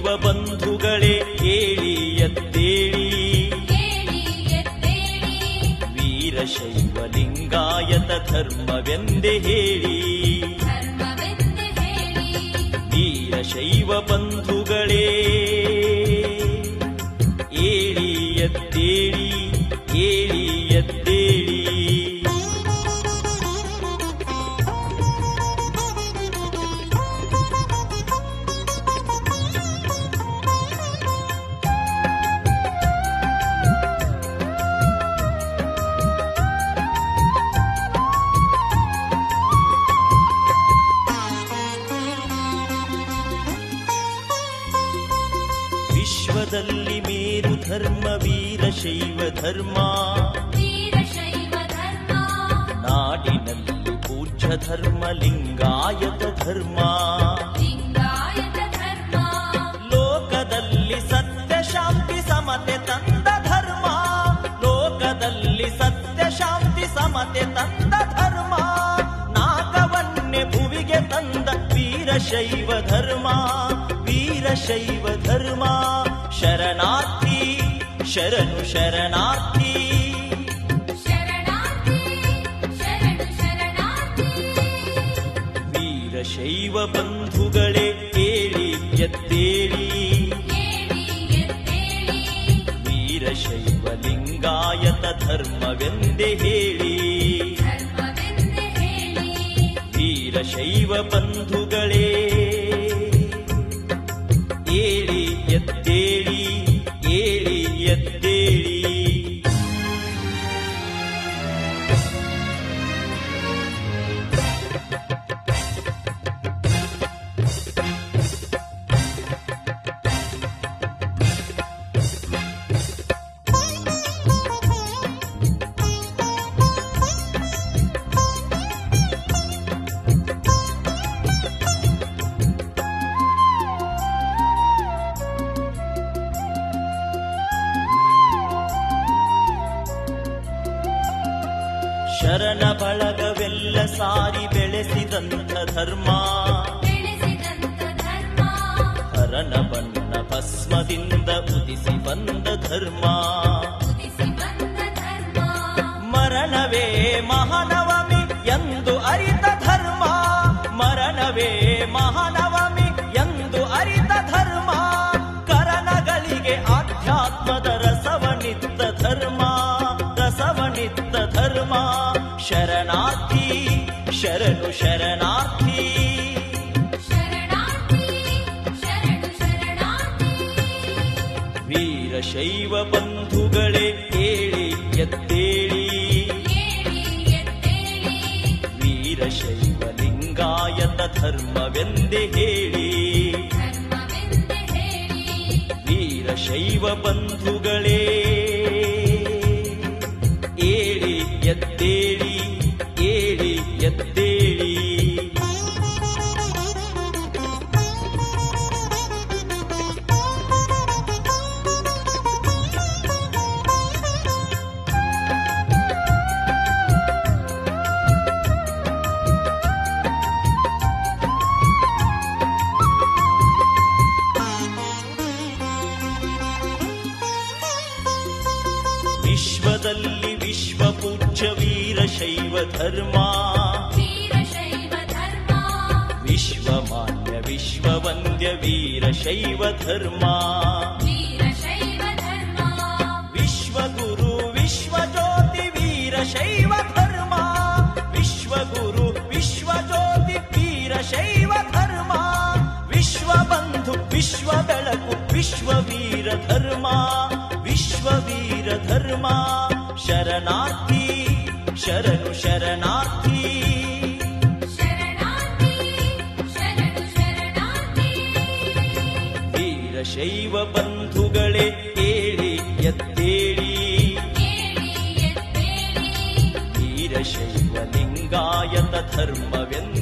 ವೀರಶೈವ ಬಂಧುಗಳೇ ಏಳಿ ಎದ್ದೇಳಿ ಏಳಿ ಎದ್ದೇಳಿ ವೀರಶೈವ ಲಿಂಗಾಯತ ಧರ್ಮವೆಂದೇ ಹೇಳಿ ಧರ್ಮವೆಂದು ಹೇಳಿ ವೀರಶೈವ ಬಂಧುಗಳೇ ಏಳಿ ಎದ್ದೇಳಿ ಏಳಿ ಎದ್ದೇಳಿ ವಿಶ್ವದಲ್ಲಿ ಮೇರು ಧರ್ಮ ವೀರಶೈವ ಧರ್ಮ ವೀರಶೈವ ಧರ್ಮ ನಾಡಿನಲ್ಲಿ ಪೂಜ್ಯ ಧರ್ಮ ಲಿಂಗಾಯತ ಧರ್ಮ ಲಿಂಗಾಯತ ಧರ್ಮ ಲೋಕದಲ್ಲಿ ಸತ್ಯ ಶಾಂತಿ ಸಮತೆ ತಂದ ಧರ್ಮ ಲೋಕದಲ್ಲಿ ಸತ್ಯ ಶಾಂತಿ ಸಮತೆ ತಂದ ಧರ್ಮ ನಾಗವನ್ನೇ ಭುವಿಗೆ ತಂದ ವೀರಶೈವ ಧರ್ಮ ವೀರಶೈವ ಧರ್ಮ ಶರಣಾರ್ಥಿ ಶರಣು ಶರಣಾರ್ಥಿ ಶರಣಾರ್ಥಿ ಶರಣು ಶರಣಾರ್ಥಿ ವೀರಶೈವ ಬಂಧುಗಳೇ ಏಳಿ ಎದ್ದೇಳಿ ಏಳಿ ಎದ್ದೇಳಿ ವೀರಶೈವ ಲಿಂಗಾಯತ ಧರ್ಮವೆಂದೇ ಹೇಳಿ ಧರ್ಮವೆಂದು ಹೇಳಿ ವೀರಶೈವ ಬಂಧುಗಳೇ ಏಳಿ ಎದ್ದೇಳಿ ಏಳಿ ಎದ್ದೇಳಿ ಶರಣ ಬಳಗವೆಲ್ಲ ಸಾರಿ ಬೆಳೆಸಿದಂಥ ಧರ್ಮ ಬೆಳೆಸಿದಂತ ಧರ್ಮ ಹರಣ ಬಣ್ಣ ಭಸ್ಮದಿಂದ ಉದಿಸಿ ಬಂದ ಧರ್ಮ ಉದಿಸಿ ಬಂದ ಧರ್ಮ ಮರಣವೇ ಮಹಾನವಮಿ ಎಂದು ಅರಿತ ಧರ್ಮ ಮರಣವೇ ಮಹಾನವಮಿ ಎಂದು ಅರಿತ ಧರ್ಮ ಕರಣಗಳಿಗೆ ಆಧ್ಯಾತ್ಮದ ರಸವನಿತ್ತ ಧರ್ಮ ರಸವನಿತ್ತ ಧರ್ಮ ಶರಣಾರ್ಥಿ ಶರಣು ಶರಣಾರ್ಥಿ ಶರಣಾರ್ಥಿ ಶರಣು ಶರಣಾರ್ಥಿ ವೀರಶೈವ ಬಂಧುಗಳೇ ಏಳಿ ಎದ್ದೇಳಿ ಏಳಿ ಎದ್ದೇಳಿ ವೀರಶೈವ ಲಿಂಗಾಯತ ಧರ್ಮವೆಂದೇ ಹೇಳಿ ಧರ್ಮವೆಂದು ಹೇಳಿ ವೀರಶೈವ ಬಂಧುಗಳೇ ಏಳಿ ಎದ್ದೇಳಿ ಏಳಿ ಎದ್ದೇಳಿ ವಿಶ್ವದಲ್ಲಿ ವಿಶ್ವ ಪೂಜ್ಯ ವೀರಶೈವ ಧರ್ಮ ವೀರಶೈವ ಧರ್ಮ ವಿಶ್ವಮಾನ್ಯ ವಿಶ್ವವಂದ್ಯ ವೀರಶೈವ ಧರ್ಮ ವೀರಶೈವ ಧರ್ಮ ವಿಶ್ವಗುರು ವಿಶ್ವಜ್ಯೋತಿ ವೀರಶೈವ ಧರ್ಮ ವಿಶ್ವಗುರು ವಿಶ್ವಜ್ಯೋತಿ ವೀರಶೈವ ಧರ್ಮ ವಿಶ್ವಬಂಧು ವಿಶ್ವ ಬೆಳಕು ವಿಶ್ವವೀರ ಧರ್ಮ ವಿಶ್ವವೀರ ಧರ್ಮ ಶರಣಾರ್ಥಿ ಶರಣು ಶರಣಾರ್ಥಿ ಶರಣಾರ್ಥಿ ಶರಣು ಶರಣಾರ್ಥಿ ವೀರಶೈವ ಬಂಧುಗಳೇ ಏಳಿ ಎದ್ದೇಳಿ ಏಳಿ ಎದ್ದೇಳಿ ವೀರಶೈವ ಲಿಂಗಾಯತ ಧರ್ಮವೆಂದು